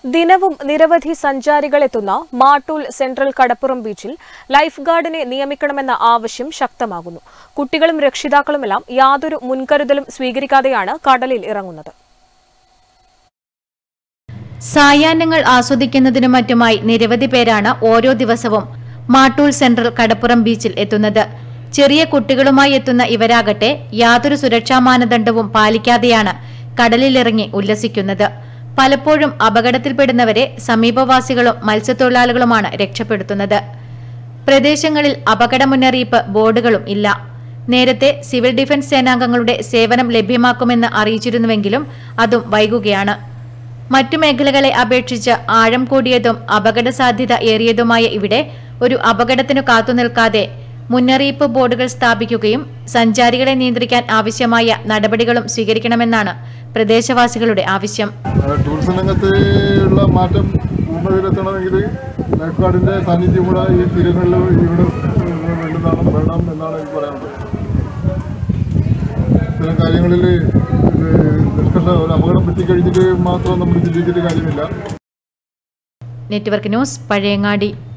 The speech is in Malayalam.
ദിനവും നിരവധി സഞ്ചാരികളെത്തുന്ന മാട്ടൂൽ സെൻട്രൽ കടപ്പുറം ബീച്ചിൽ ലൈഫ് ഗാർഡിനെ നിയമിക്കണമെന്ന ആവശ്യം ശക്തമാകുന്നു കുട്ടികളും രക്ഷിതാക്കളുമെല്ലാം യാതൊരു മുൻകരുതലും സ്വീകരിക്കാതെയാണ് കടലിൽ ഇറങ്ങുന്നത് സായാഹ്നങ്ങൾ ആസ്വദിക്കുന്നതിനും മറ്റുമായി നിരവധി പേരാണ് ഓരോ ദിവസവും മാട്ടൂൽ സെൻട്രൽ കടപ്പുറം ബീച്ചിൽ എത്തുന്നത് ചെറിയ കുട്ടികളുമായി എത്തുന്ന ഇവരാകട്ടെ യാതൊരു സുരക്ഷാ മാനദണ്ഡവും പാലിക്കാതെയാണ് കടലിലിറങ്ങി ഉല്ലസിക്കുന്നത് പലപ്പോഴും അപകടത്തിൽപ്പെടുന്നവരെ സമീപവാസികളും മത്സ്യത്തൊഴിലാളികളുമാണ് രക്ഷപ്പെടുത്തുന്നത് പ്രദേശങ്ങളിൽ അപകട മുന്നറിയിപ്പ് ബോർഡുകളും ഇല്ല നേരത്തെ സിവിൽ ഡിഫൻസ് സേനാംഗങ്ങളുടെ സേവനം ലഭ്യമാക്കുമെന്ന് അറിയിച്ചിരുന്നുവെങ്കിലും അതും വൈകുകയാണ് മറ്റു മേഖലകളെ അപേക്ഷിച്ച് ആഴം കൂടിയതും അപകട സാധ്യത ഏറിയതുമായ ഇവിടെ ഒരു അപകടത്തിനു കാത്തുനിൽക്കാതെ മുന്നറിയിപ്പ് ബോർഡുകൾ സ്ഥാപിക്കുകയും സഞ്ചാരികളെ നിയന്ത്രിക്കാൻ ആവശ്യമായ നടപടികളും സ്വീകരിക്കണമെന്നാണ് പ്രദേശവാസികളുടെ ആവശ്യം ടൂറിസം രംഗത്ത് ഉള്ള മാറ്റം പൂർണ്ണതയിലെത്തണമെങ്കിൽ ലൈഫ് ഗാർഡിൻ്റെ സാന്നിധ്യം കൂടെ ഈ തീരങ്ങളിൽ ഇവിടെ വേണ്ടുന്നതാണ് വേണം എന്നാണ് എനിക്ക് പറയാനുള്ളത് ഇത്തരം കാര്യങ്ങളിൽ ഇത് നിഷ്കർഷ ഒരു അപകടം പറ്റിക്കഴിഞ്ഞിട്ട് മാത്രം നമ്മൾ ചിന്തിച്ചിട്ട് കാര്യമില്ല നെറ്റ്വർക്ക് ന്യൂസ് പഴയങ്ങാടി